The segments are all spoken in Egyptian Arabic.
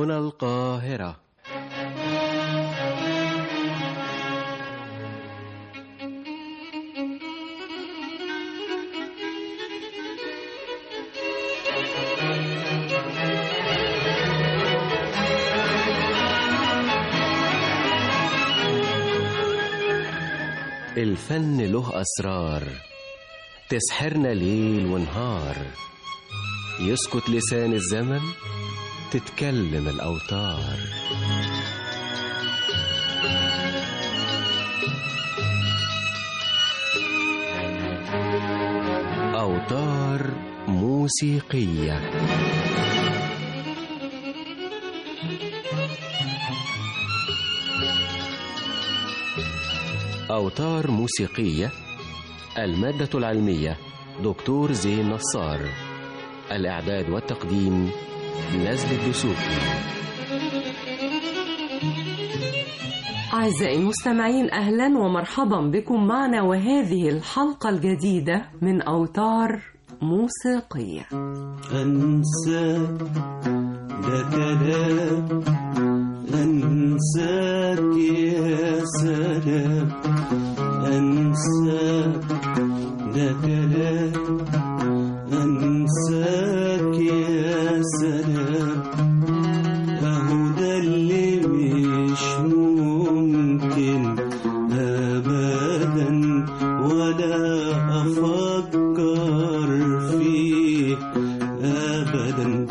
هنا القاهرة الفن له أسرار تسحرنا ليل ونهار يسكت لسان الزمن تتكلم الأوتار أوتار موسيقية أوتار موسيقية المادة العلمية دكتور زين نصار الإعداد والتقديم نزل الدسوقي أعزائي المستمعين أهلا ومرحبا بكم معنا وهذه الحلقة الجديدة من أوتار موسيقية أنسى ده كلام أنساك يا سلام أنساك ده كلام أنساك يا سلام أهو ده اللي مش ممكن أبدا ولا أفكر فيه أبدا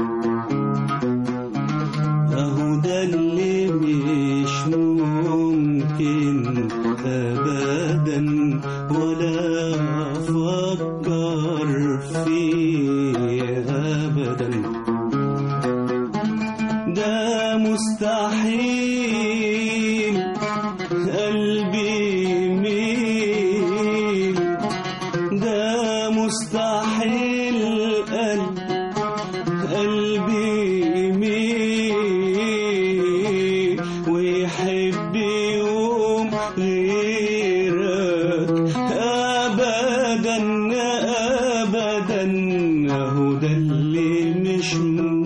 أهو ده اللي مش ممكن أبدا ولا أفكر فيه أبدا ده مستحيل قلبي يميل ده مستحيل قلب قلبي يميل ويحب يوم غيرك أبدا أبدا أهو ده اللي مش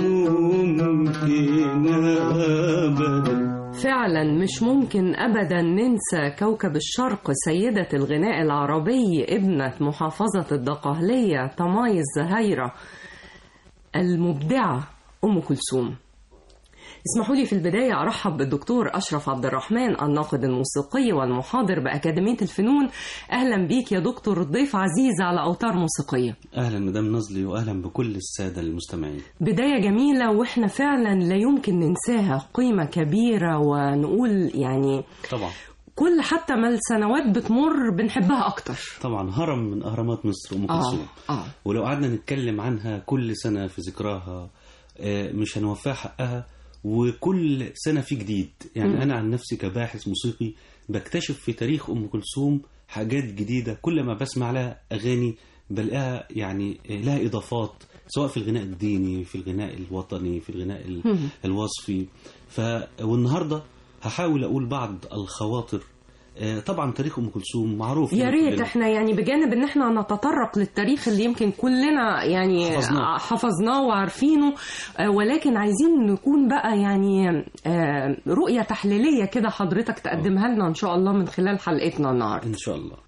ممكن أبدا فعلا مش ممكن أبدا ننسى كوكب الشرق سيدة الغناء العربي ابنة محافظة الدقهلية طماي الزهيرة المبدعة أم كلثوم اسمحوا لي في البداية أرحب بالدكتور أشرف عبد الرحمن الناقد الموسيقي والمحاضر بأكاديمية الفنون أهلا بيك يا دكتور ضيف عزيز على أوتار موسيقية أهلا مدام نزلي وأهلا بكل السادة المستمعين بداية جميلة وإحنا فعلا لا يمكن ننساها قيمة كبيرة ونقول يعني طبعا كل حتى ما السنوات بتمر بنحبها أكتر طبعا هرم من أهرامات مصر أم كلثوم آه. ولو قعدنا نتكلم عنها كل سنة في ذكراها آه، مش هنوفيها حقها وكل سنة في جديد يعني مم. أنا عن نفسي كباحث موسيقي بكتشف في تاريخ أم كلثوم حاجات جديدة كل ما بسمع لها أغاني بلاقيها يعني آه، لها إضافات سواء في الغناء الديني في الغناء الوطني في الغناء ال- مم. الوصفي ف والنهاردة هحاول أقول بعض الخواطر آه، طبعا تاريخ أم كلثوم معروف يا ريت كلنا. احنا يعني بجانب ان احنا نتطرق للتاريخ اللي يمكن كلنا يعني حفظناه. حفظناه وعارفينه آه، ولكن عايزين نكون بقى يعني آه، رؤية تحليلية كده حضرتك تقدمها لنا ان شاء الله من خلال حلقتنا النهارده إن شاء الله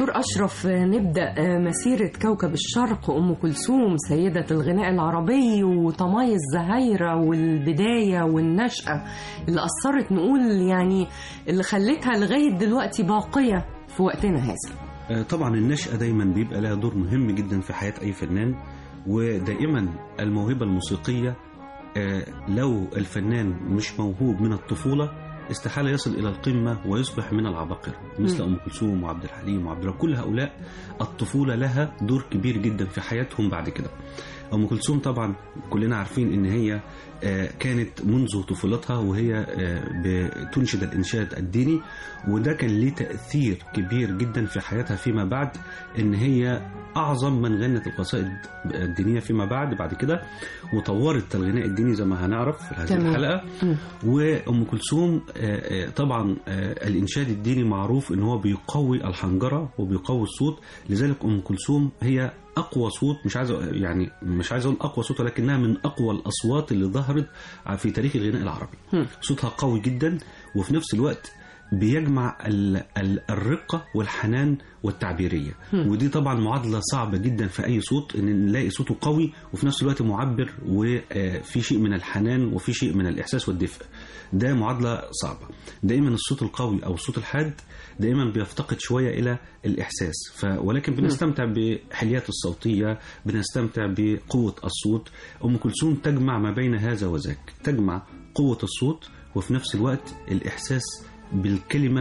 دكتور أشرف نبدأ مسيرة كوكب الشرق أم كلثوم سيدة الغناء العربي وطماي الزهايرة والبداية والنشأة اللي أثرت نقول يعني اللي خلتها لغاية دلوقتي باقية في وقتنا هذا آه، طبعا النشأة دايما بيبقى لها دور مهم جدا في حياة أي فنان ودائما الموهبة الموسيقية آه، لو الفنان مش موهوب من الطفولة استحالة يصل إلى القمة ويصبح من العباقرة مثل أم كلثوم وعبد الحليم وعبد الرحمن كل هؤلاء الطفولة لها دور كبير جدا في حياتهم بعد كده أم كلثوم طبعا كلنا عارفين إن هي آه، كانت منذ طفولتها وهي آه، بتنشد الإنشاد الديني وده كان ليه تأثير كبير جدا في حياتها فيما بعد إن هي أعظم من غنت القصائد الدينية فيما بعد بعد كده وطورت الغناء الديني زي ما هنعرف في هذه تمام. الحلقة مم. وأم كلثوم آه، آه، طبعا آه، الإنشاد الديني معروف إن هو بيقوي الحنجرة وبيقوي الصوت لذلك أم كلثوم هي أقوى صوت مش عايز أ- يعني مش عايز أقول أقوى صوت ولكنها من أقوى الأصوات اللي ظهرت في تاريخ الغناء العربي مم. صوتها قوي جدا وفي نفس الوقت بيجمع ال- ال- الرقة والحنان والتعبيرية ودي طبعا معادلة صعبة جدا في أي صوت إن نلاقي صوته قوي وفي نفس الوقت معبر وفي شيء من الحنان وفي شيء من الإحساس والدفء ده معادلة صعبة دائما الصوت القوي أو الصوت الحاد دائما بيفتقد شوية إلى الإحساس ف ولكن بنستمتع بحليات الصوتية بنستمتع بقوة الصوت أم كلثوم تجمع ما بين هذا وذاك تجمع قوة الصوت وفي نفس الوقت الإحساس بالكلمة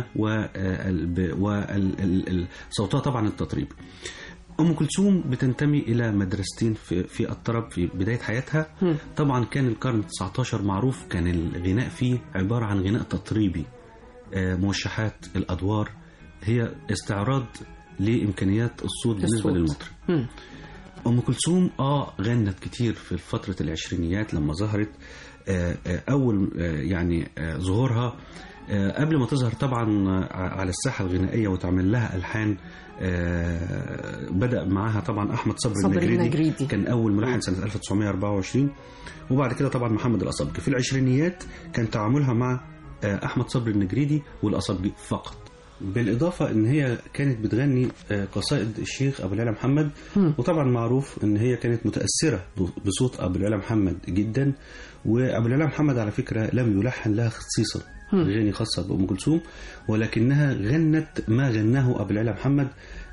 وصوتها طبعا التطريب أم كلثوم بتنتمي إلى مدرستين في, في الطرب في بداية حياتها طبعا كان القرن 19 معروف كان الغناء فيه عبارة عن غناء تطريبي آه، موشحات الأدوار هي استعراض لإمكانيات الصوت بالنسبة الصوت. للمطرب مم. أم كلثوم آه غنت كتير في فترة العشرينيات لما ظهرت آه، آه، أول آه، يعني آه، ظهورها آه، قبل ما تظهر طبعا آه، على الساحة الغنائية وتعمل لها ألحان آه، بدأ معاها طبعا أحمد صبري صبري النجريدي النجريدي. كان أول ملحن سنة 1924 وبعد كده طبعا محمد الأصبجي في العشرينيات كان تعاملها مع آه، أحمد صبري النجريدي والأصبجي فقط بالإضافة إن هي كانت بتغني آه، قصائد الشيخ أبو العلا محمد وطبعا معروف إن هي كانت متأثرة ب- بصوت أبو العلا محمد جدا وأبو العلا محمد على فكرة لم يلحن لها خصيصا أغاني خاصة بأم كلثوم ولكنها غنت ما غناه أبو العلا محمد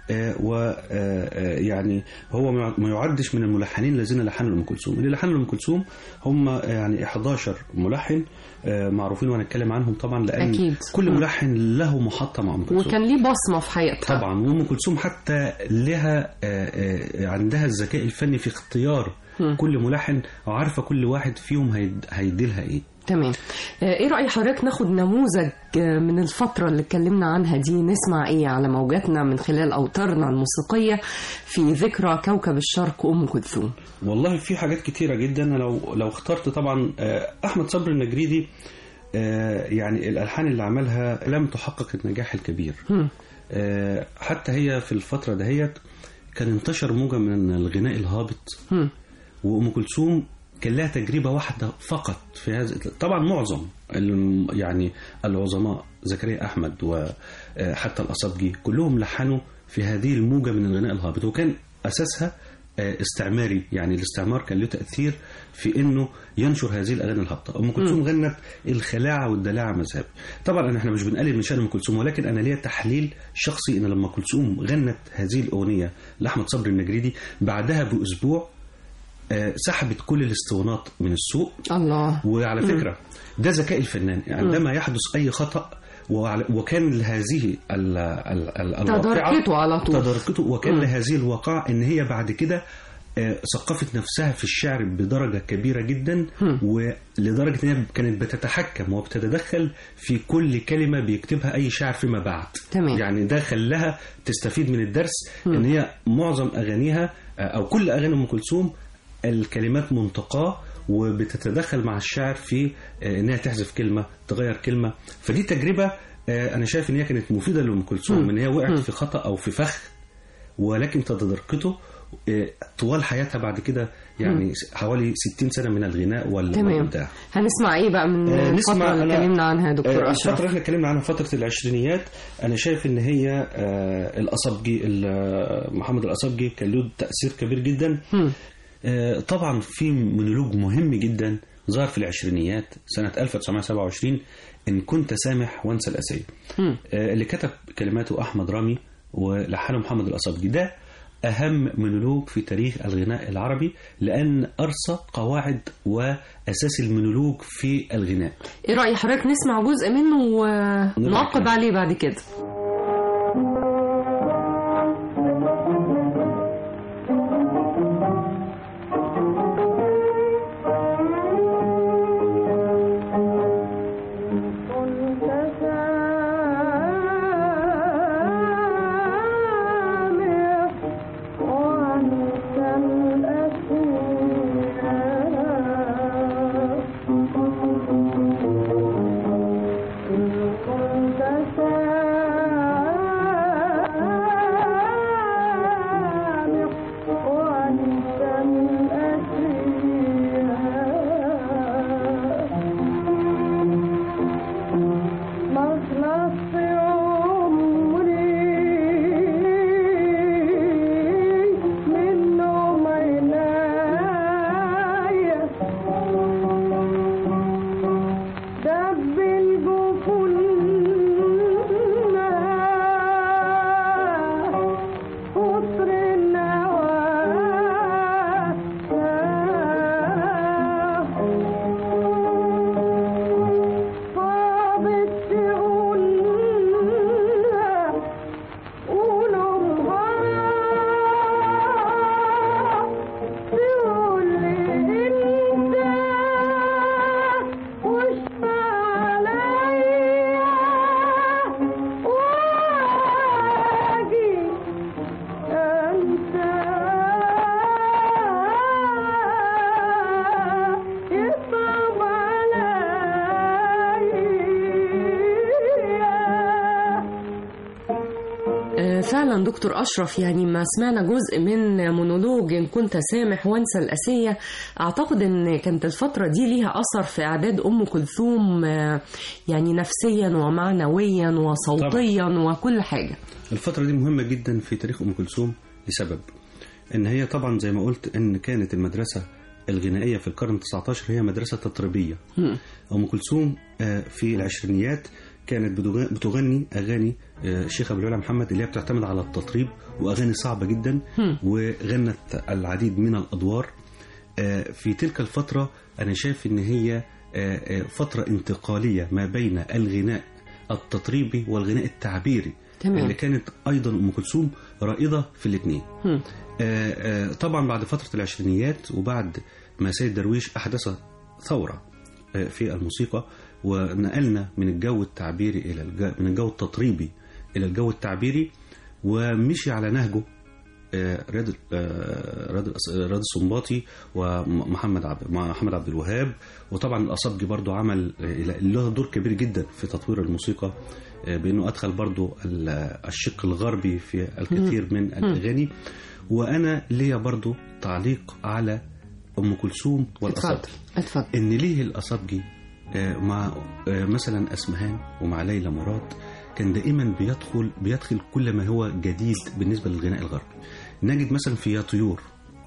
ويعني هو ما ما يعدش من الملحنين الذين لحنوا لأم كلثوم اللي لحنوا لأم كلثوم هم آه، يعني 11 ملحن آه، معروفين وهنتكلم عنهم طبعا لأن أكيد. كل مم. ملحن له محطة مع أم كلثوم وكان ليه بصمة في حياتها طبعا وام كلثوم حتى لها آه، آه، عندها الذكاء الفني في اختيار كل ملحن وعارفه كل واحد فيهم هيد- هيديلها ايه تمام آه، ايه رأي حضرتك ناخد نموذج آه، من الفترة اللي اتكلمنا عنها دي نسمع ايه على موجاتنا من خلال اوتارنا الموسيقية في ذكرى كوكب الشرق ام كلثوم والله في حاجات كتيره جدا أنا لو لو اخترت طبعا آه، احمد صبري النجريدي آه، يعني الالحان اللي عملها لم تحقق النجاح الكبير مم. آه، حتى هي في الفتره دهيت كان انتشر موجه من الغناء الهابط مم. وام كلثوم كان لها تجربه واحده فقط في هذا طبعا معظم الم- يعني العظماء زكريا احمد وحتى الاصابجي كلهم لحنوا في هذه الموجه من الغناء الهابط وكان اساسها آه، استعماري يعني الاستعمار كان له تاثير في انه ينشر هذه الاغاني الهابطه ام كلثوم غنت الخلاعه والدلاعه مذهب طبعا احنا مش بنقلل من شان ام كلثوم ولكن انا ليا تحليل شخصي ان لما كلثوم غنت هذه الاغنيه لاحمد صبري النجريدي بعدها باسبوع آه، سحبت كل الاسطوانات من السوق الله وعلى فكرة ده ذكاء الفنان عندما يحدث أي خطأ وعلى- وكان لهذه ال- ال- ال- الواقعة تداركته على طول. تداركته وكان لهذه الواقعة إن هي بعد كده آه، ثقفت نفسها في الشعر بدرجة كبيرة جدا ولدرجة إن هي كانت بتتحكم وبتتدخل في كل كلمة بيكتبها أي شاعر فيما بعد تمام. يعني ده خلاها تستفيد من الدرس إن هي معظم أغانيها آه، أو كل أغاني أم كلثوم الكلمات منتقاه وبتتدخل مع الشاعر في آه، انها تحذف كلمه تغير كلمه فدي تجربه آه، انا شايف ان هي كانت مفيده لام كلثوم ان هي وقعت في خطا او في فخ ولكن تداركته آه، طوال حياتها بعد كده يعني حوالي 60 سنه من الغناء وال- تمام والابداع هنسمع ايه بقى من آه، الفترة اللي أنا- اتكلمنا عنها يا دكتور آه، اشرف الفترة اللي احنا اتكلمنا عنها فترة العشرينيات أنا شايف إن هي آه، الأصبجي ال- محمد الأصبجي كان له تأثير كبير جدا مم. آه، طبعا في مونولوج مهم جدا ظهر في العشرينيات سنة 1927 إن كنت سامح وانسى الأسية مم. آه، اللي كتب كلماته أحمد رامي ولحنه محمد الأصبجي ده أهم مونولوج في تاريخ الغناء العربي لأن أرسى قواعد وأساس المونولوج في الغناء ايه رأي حضرتك نسمع جزء منه ونعقب كده. عليه بعد كده مخلص عمري منه معنايا دب الجفن قطر النوى صابت تقولنا قولوا تقول لي انت واشفى عليا واجي انت يصعب عليا آه، فعلا دكتور أشرف يعني ما سمعنا جزء من مونولوج إن كنت سامح وانسى الأسية أعتقد إن كانت الفترة دي ليها أثر في إعداد أم كلثوم آه، يعني نفسيا ومعنويا وصوتيا وكل حاجة الفترة دي مهمة جدا في تاريخ أم كلثوم لسبب إن هي طبعا زي ما قلت إن كانت المدرسة الغنائية في القرن 19 هي مدرسة تطريبية مم. أم كلثوم آه، في العشرينيات كانت بتغ- بتغني أغاني آه، الشيخ أبو العلا محمد اللي هي بتعتمد على التطريب وأغاني صعبة جدا هم. وغنت العديد من الأدوار آه، في تلك الفترة أنا شايف إن هي آه، آه، فترة انتقالية ما بين الغناء التطريبي والغناء التعبيري تمام. اللي كانت أيضا أم كلثوم رائدة في الاثنين هم. آه، آه، طبعا بعد فترة العشرينيات وبعد ما سيد درويش أحدث ثورة آه، في الموسيقى ونقلنا من الجو التعبيري إلى الجو من الجو التطريبي إلى الجو التعبيري ومشي على نهجه آه، رياض آه، رياض الأس- رياض السنباطي ومحمد عبد محمد عبد الوهاب وطبعا الأصابجي برضو عمل آه، له دور كبير جدا في تطوير الموسيقى آه، بأنه أدخل برضو ال- الشق الغربي في الكثير من الأغاني وأنا ليا برضو تعليق على أم كلثوم والأصابجي اتفضل اتفضل ان ليه الاصابجي آه، مع آه، مثلا اسمهان ومع ليلى مراد كان دائما بيدخل بيدخل كل ما هو جديد بالنسبه للغناء الغربي نجد مثلا في يا طيور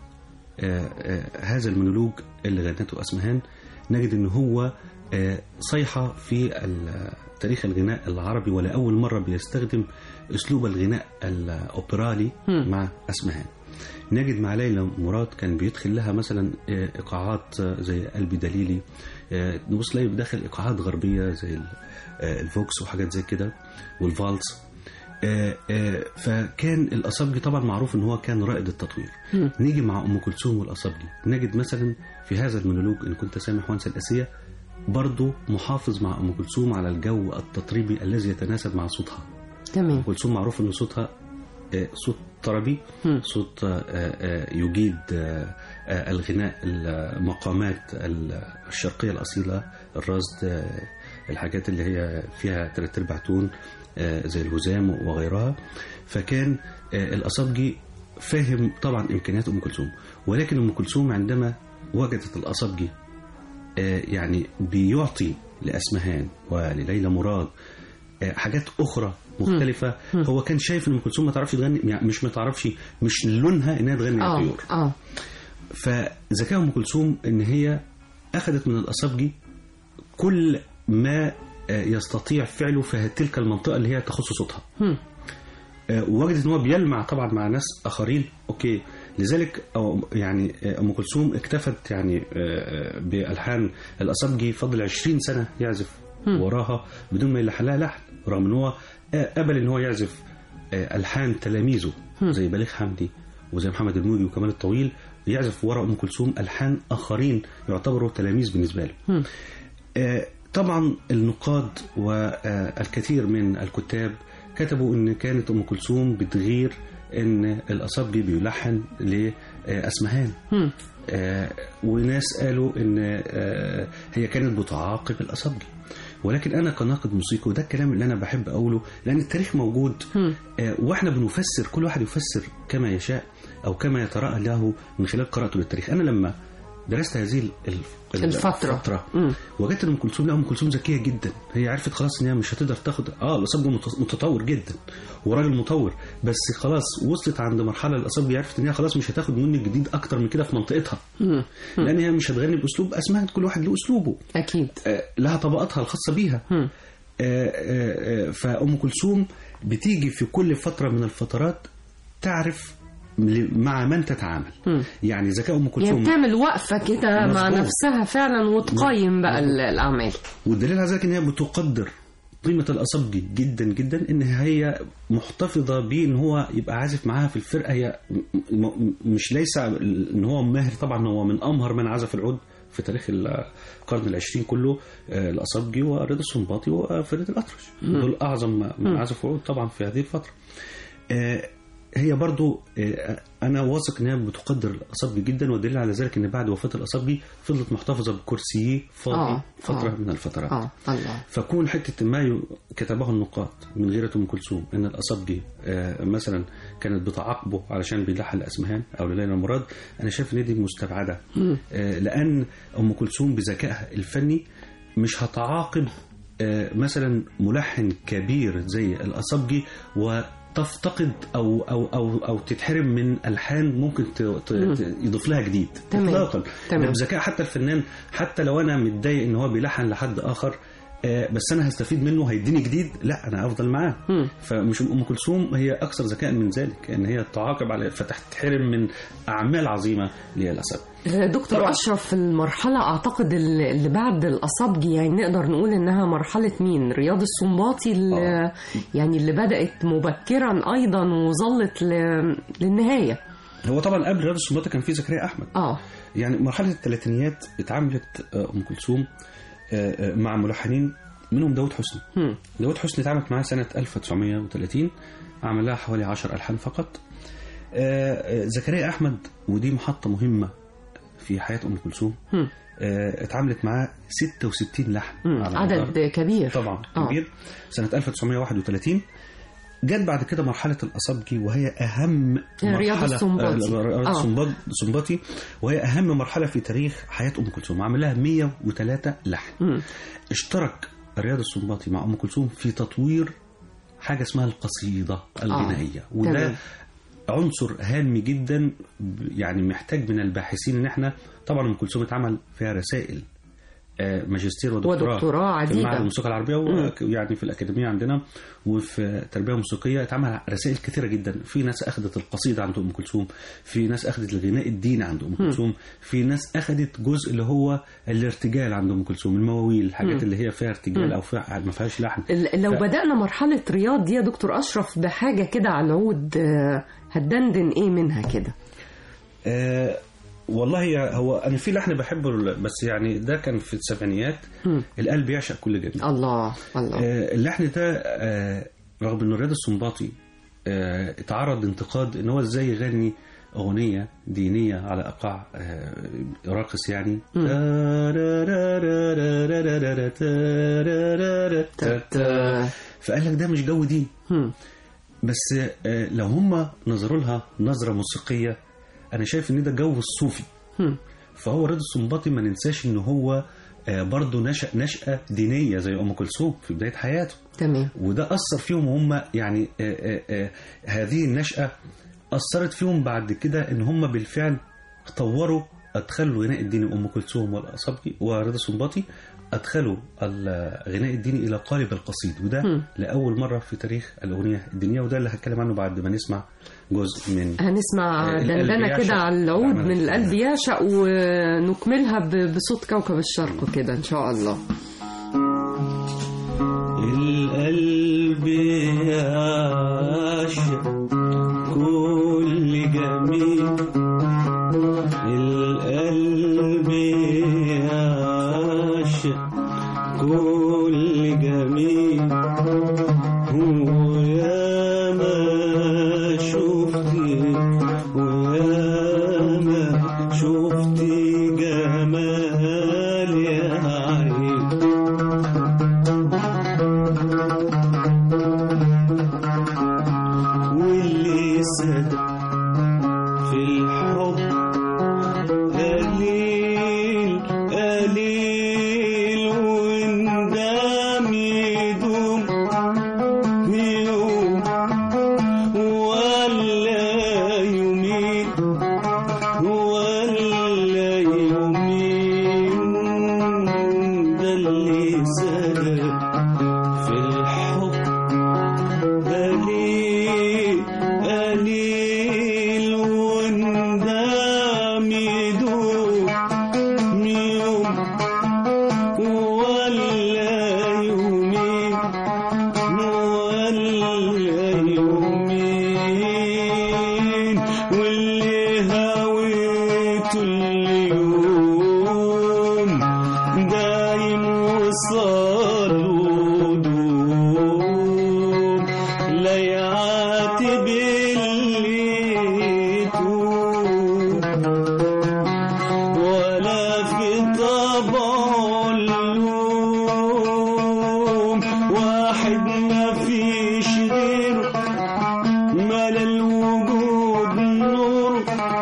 آه، آه، هذا المونولوج اللي غنته اسمهان نجد ان هو آه، صيحه في ال- تاريخ الغناء العربي ولاول مره بيستخدم اسلوب الغناء الاوبرالي هم. مع اسمهان نجد مع ليلى مراد كان بيدخل لها مثلا آه، ايقاعات آه، زي قلبي دليلي آه، نبص نلاقي بداخل ايقاعات غربيه زي ال- آه، الفوكس وحاجات زي كده والفالس آه، آه، فكان الاصابجي طبعا معروف ان هو كان رائد التطوير مم. نيجي مع ام كلثوم والاصابجي نجد مثلا في هذا المونولوج ان كنت سامح وانسى الاسيه برضه محافظ مع ام كلثوم على الجو التطريبي الذي يتناسب مع صوتها تمام ام كلثوم معروف ان صوتها آه، صوت طربي مم. صوت آه، آه، يجيد آه، آه، الغناء المقامات ال- الشرقية الأصيلة الرصد آه، الحاجات اللي هي فيها تلات أرباع تون آه، زي الهزام وغيرها فكان آه، الأصابجي فاهم طبعا امكانيات ام كلثوم ولكن ام كلثوم عندما وجدت الاصابجي آه، يعني بيعطي لاسمهان ولليلى مراد آه، حاجات اخرى مختلفة هو كان شايف ان ام كلثوم ما تعرفش تغني يعني مش ما تعرفش مش لونها انها تغني اه الطيور اه فذكاء ام كلثوم ان هي اخذت من الاصابجي كل ما آه، يستطيع فعله في تلك المنطقه اللي هي تخص صوتها هم. آه، ووجدت ان هو بيلمع طبعا مع ناس اخرين اوكي لذلك أو يعني آه، ام كلثوم اكتفت يعني آه، آه، بالحان الاصابجي فضل 20 سنه يعزف وراها بدون ما يلحن لها لحن رغم ان هو آه، قبل ان هو يعزف آه، الحان تلاميذه زي بليغ حمدي وزي محمد الموجي وكمال الطويل يعزف ورا ام كلثوم الحان اخرين يعتبروا تلاميذ بالنسبه له آه، طبعا النقاد والكثير من الكتاب كتبوا ان كانت ام كلثوم بتغير ان الاصابجي بيلحن لاسمهان هم. آه، وناس قالوا ان آه، هي كانت بتعاقب الاصابجي ولكن انا كناقد موسيقي وده الكلام اللي انا بحب اقوله لان التاريخ موجود آه، واحنا بنفسر كل واحد يفسر كما يشاء او كما يتراءى له من خلال قراءته للتاريخ انا لما درست هذه ال- ال- الفترة. الفترة مم. وجدت ان ام كلثوم لا ام كلثوم ذكيه جدا هي عرفت خلاص ان هي مش هتقدر تاخد اه الاصابجي مت- متطور جدا وراجل مطور بس خلاص وصلت عند مرحله الاصابجي عرفت ان هي خلاص مش هتاخد مني جديد اكتر من كده في منطقتها مم. لان هي مش هتغني باسلوب اسمها كل واحد له اسلوبه اكيد آه، لها طبقاتها الخاصه بيها هم. آه، آه، آه، فأم كلثوم بتيجي في كل فترة من الفترات تعرف ل- مع من تتعامل مم. يعني ذكاء أم يعني كلثوم بتعمل وقفة كده مع مظبوط. نفسها فعلا وتقيم بقى ال- الأعمال والدليل على ذلك ان هي بتقدر قيمة الأصابجي جدا جدا إن هي محتفظة بيه إن هو يبقى عازف معاها في الفرقة هي م- م- مش ليس إن هو ماهر طبعا هو من أمهر من عزف العود في تاريخ القرن العشرين كله آه، الأصابجي ورضا السنباطي وفريد الأطرش دول أعظم من عزفوا عود طبعا في هذه الفترة آه، هي برضو آه، انا واثق انها بتقدر الاصابجي جدا والدليل على ذلك ان بعد وفاه الاصابجي فضلت محتفظه بكرسيه فاضي آه، فتره آه. من الفترات اه الله فكون حته ما ي- كتبه النقاد من غيرة ام كلثوم ان الاصابجي آه، مثلا كانت بتعاقبه علشان بيلحن لاسمهان او لليلى مراد انا شايف ان دي مستبعده آه، لان ام كلثوم بذكائها الفني مش هتعاقب آه، مثلا ملحن كبير زي الاصابجي وتفتقد او او او او تتحرم من الحان ممكن ت- ت- ت- يضيف لها جديد تمام. اطلاقا تمام. ده بذكاء حتى الفنان حتى لو انا متضايق ان هو بيلحن لحد اخر آه، بس انا هستفيد منه هيديني جديد لا انا افضل معاه مم. فمش ام كلثوم هي اكثر ذكاء من ذلك ان هي تعاقب على فتحترم من اعمال عظيمه للاسف دكتور أشرف في المرحلة أعتقد ال- اللي بعد الأصابجي يعني نقدر نقول إنها مرحلة مين؟ رياض السنباطي اللي يعني اللي بدأت مبكرا أيضا وظلت ل- للنهاية هو طبعا قبل رياض السنباطي كان في زكريا احمد اه يعني مرحله الثلاثينيات اتعاملت آه، ام كلثوم آه، آه، مع ملحنين منهم داود حسني هم. داود حسني اتعاملت معاه سنة 1930 عمل لها حوالي 10 ألحان فقط آه، آه، زكريا أحمد ودي محطة مهمة في حياة أم كلثوم هم. آه، اتعاملت معاه 66 لحن هم. على عدد مدار- كبير طبعا آه. كبير سنة 1931 جت بعد كده مرحلة الأصابجي وهي أهم رياض مرحلة السنباطي. آه، رياض آه. السنباط- السنباطي وهي أهم مرحلة في تاريخ حياة أم كلثوم عمل لها 103 لحن هم. اشترك رياض السنباطي مع ام كلثوم في تطوير حاجه اسمها القصيده الغنائيه وده تمام. عنصر هام جدا ب- يعني محتاج من الباحثين ان احنا طبعا ام كلثوم اتعمل فيها رسائل آه، ماجستير ودكتوراه ودكتوراه في عديدة. معهد الموسيقى العربيه ويعني في الاكاديميه عندنا وفي التربيه الموسيقيه اتعمل رسائل كثيره جدا في ناس اخذت القصيده عند ام كلثوم في ناس اخذت الغناء الديني عند ام كلثوم في ناس اخذت جزء اللي هو الارتجال عند ام كلثوم المواويل الحاجات اللي هي فيها ارتجال او فيها ما فيهاش لحن ال- لو ف- بدأنا مرحلة رياض دي يا دكتور أشرف بحاجة كده على العود آه، هتدندن إيه منها كده؟ آه والله يا- هو انا في لحن بحبه بس يعني ده كان في السبعينيات مم. القلب يعشق كل جميل الله الله آه اللحن ده آه رغم انه رياض السنباطي آه اتعرض انتقاد ان هو ازاي يغني اغنيه دينيه على ايقاع آه راقص يعني تت- فقال لك ده مش جو دين هم. بس آه، لو هم نظروا لها نظره موسيقيه انا شايف ان ده جو الصوفي هم. فهو رضا السنباطي ما ننساش ان هو آه، برضه نشأ نشأة دينية زي أم كلثوم في بداية حياته تمام وده أثر فيهم وهم يعني آه، آه، آه، هذه النشأة أثرت فيهم بعد كده إن هم بالفعل طوروا أدخلوا الغناء الديني أم كلثوم والأصابجي ورضا السنباطي أدخلوا الغناء الديني إلى قالب القصيد وده هم. لأول مرة في تاريخ الأغنية الدينية وده اللي هتكلم عنه بعد ما نسمع جزء من هنسمع آه، القلب دندنة يعشق. كده على العود نعمل من كده. القلب يعشق ونكملها ب- بصوت كوكب الشرق كده إن شاء الله القلب يعشق كل جميل القلب يعشق كل جميل ويا ما شفتك ويا ما شفت جمال يا عين واللي صدق في الحب قليل قليل وندم يدوم يوم ولا يومين ولا يومين ده اللي صدق في الحب قليل قليل وندم يدوم يوم ولا يومين ولا يومين واللي هويته اليوم دايم وصال ودوم لا يعاتب اللي توب ولا في طبعه اللوم واحد ما فيش غيره ملا الوجود نور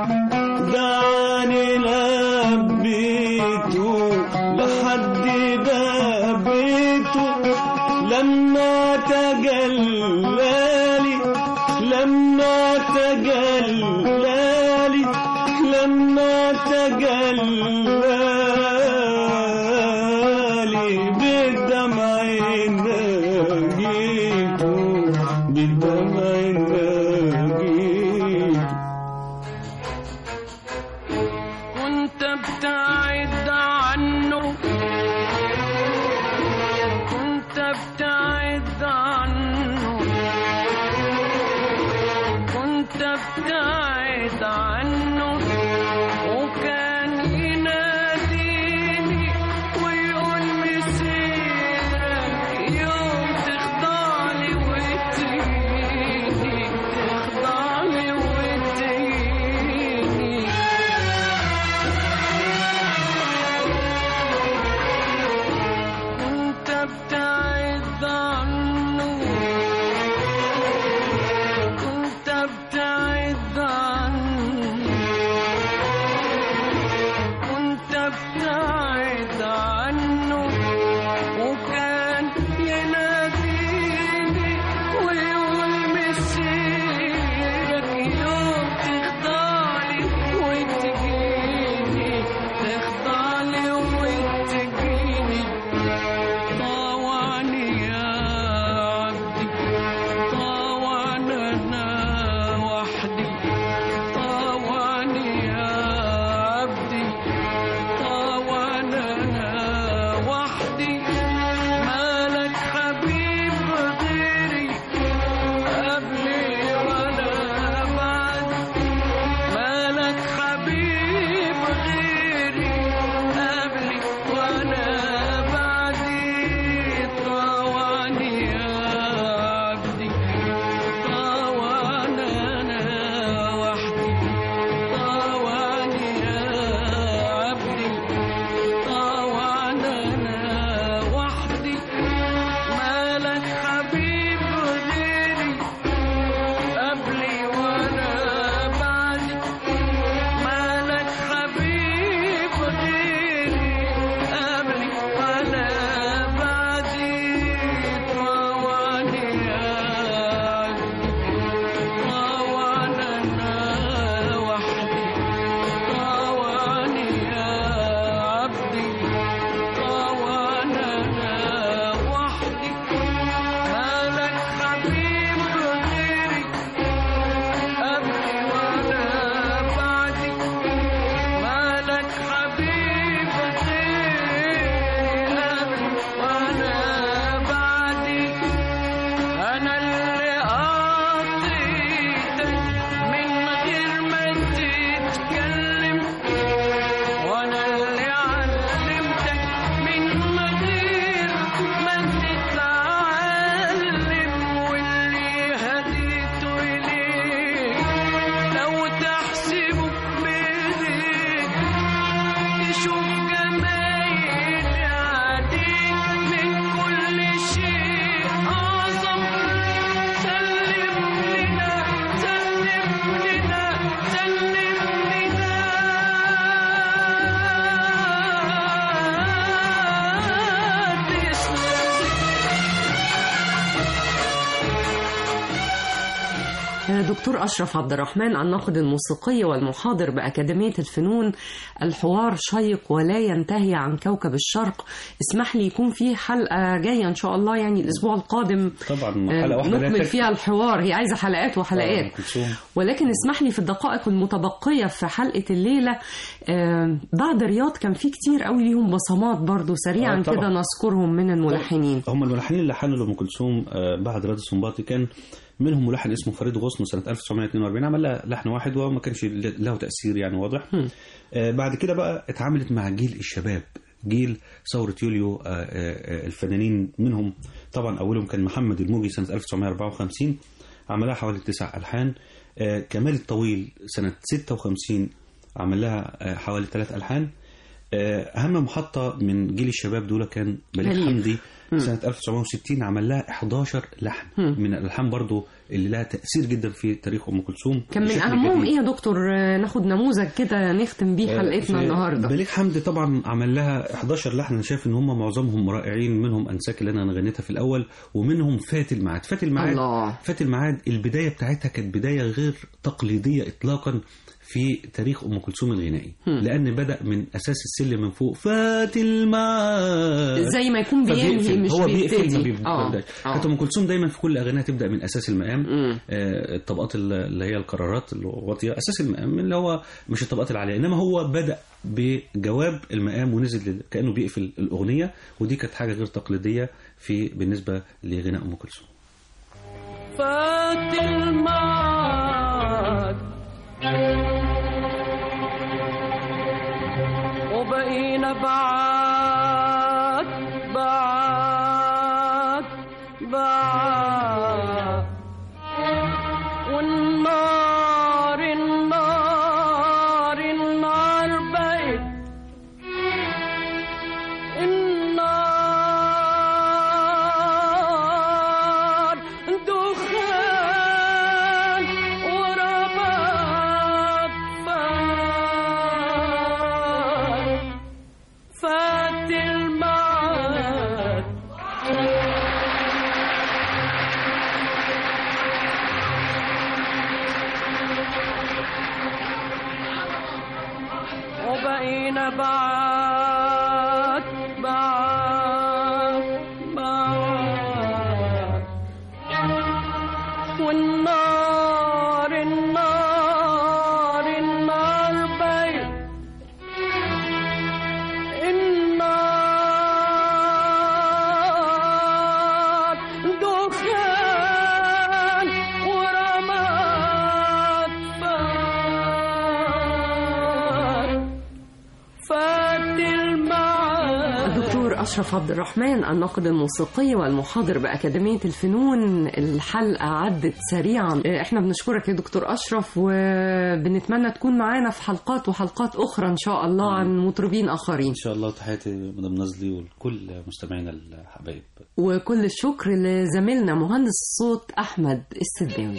دعاني لبيته لحد باب بيته لما تجلالي لما تجلالي لما تجلالي بالدمع نجيته بالدمع نجيته كنت ابتعد عنه كنت ابتعد عنه كنت ابتعد عنه وكان يناديني دكتور أشرف عبد الرحمن الناقد الموسيقي والمحاضر بأكاديمية الفنون الحوار شيق ولا ينتهي عن كوكب الشرق اسمح لي يكون في حلقة جاية إن شاء الله يعني الأسبوع القادم طبعا آه، حلقه واحده لا نكمل تكفي. فيها الحوار هي عايزة حلقات آه، وحلقات أم كلثوم. ولكن اسمح لي في الدقائق المتبقية في حلقة الليلة آه، بعد رياض كان في كتير قوي ليهم بصمات برضو سريعا آه، طبعا. كده نذكرهم من الملحنين هم الملحنين اللي لحنوا لأم كلثوم آه، بعد رياض السنباطي كان منهم ملحن اسمه فريد غصن سنة 1942 عمل لها لحن واحد وما كانش له تأثير يعني واضح آه، بعد كده بقى اتعاملت مع جيل الشباب جيل ثورة يوليو آه، آه، آه، الفنانين منهم طبعا أولهم كان محمد الموجي سنة 1954 عملها حوالي تسع ألحان آه، كمال الطويل سنة 56 عمل لها آه، حوالي ثلاث ألحان آه، أهم محطة من جيل الشباب دول كان بليغ بليغ. حمدي سنة 1960 عمل لها 11 لحن من الألحان برضو اللي لها تأثير جدا في تاريخ أم كلثوم كان من بشكل أهمهم جديد. إيه يا دكتور آه، ناخد نموذج كده نختم بيه حلقتنا في النهاردة بليغ حمدي طبعا عمل لها 11 لحن انا شايف ان هم معظمهم رائعين منهم انساك اللي انا غنيتها في الاول ومنهم فات الميعاد فات الميعاد الله. فات الميعاد البدايه بتاعتها كانت بدايه غير تقليديه اطلاقا في تاريخ ام كلثوم الغنائي لان بدا من اساس السلم من فوق فات الميعاد زي ما يكون بينهي فبيقفل. مش هو بيقفل ما بيبتدي بيبدأش. اه كانت آه. ام كلثوم دايما في كل اغانيها تبدا من اساس المقام مم. آه، الطبقات ال- اللي هي القرارات الواطيه اساس المقام اللي هو مش الطبقات العاليه انما هو بدا بجواب المقام ونزل لل- كانه بيقفل الاغنيه ودي كانت حاجه غير تقليديه في بالنسبه لغناء ام كلثوم فات المعاد وبقينا بعاد بعاد بعاد والنار النار النار بقت النار دخان ورماد فات فات المعاد وبقينا بعاد بعاد بعاد والنار النار النار بيت النار دخان ورماد فات فات المعاد الدكتور أشرف عبد الرحمن الناقد الموسيقي والمحاضر بأكاديمية الفنون الحلقة عدت سريعا احنا بنشكرك يا دكتور أشرف وبنتمنى تكون معانا في حلقات وحلقات أخرى إن شاء الله عن مطربين آخرين ان شاء الله تحياتي مدام نازلي ولكل مستمعينا الحبايب وكل الشكر لزميلنا مهندس الصوت أحمد السداوي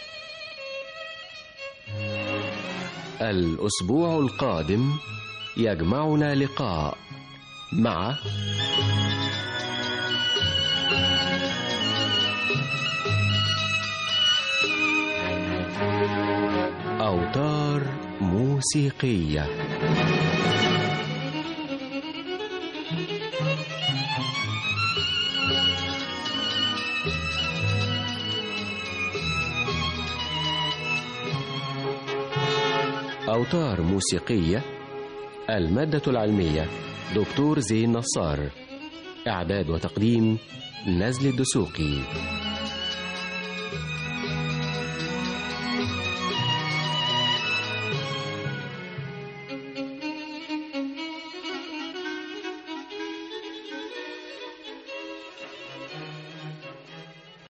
الأسبوع القادم يجمعنا لقاء مع أوتار موسيقية أوتار موسيقية المادة العلمية دكتور زين نصار إعداد وتقديم نزل الدسوقي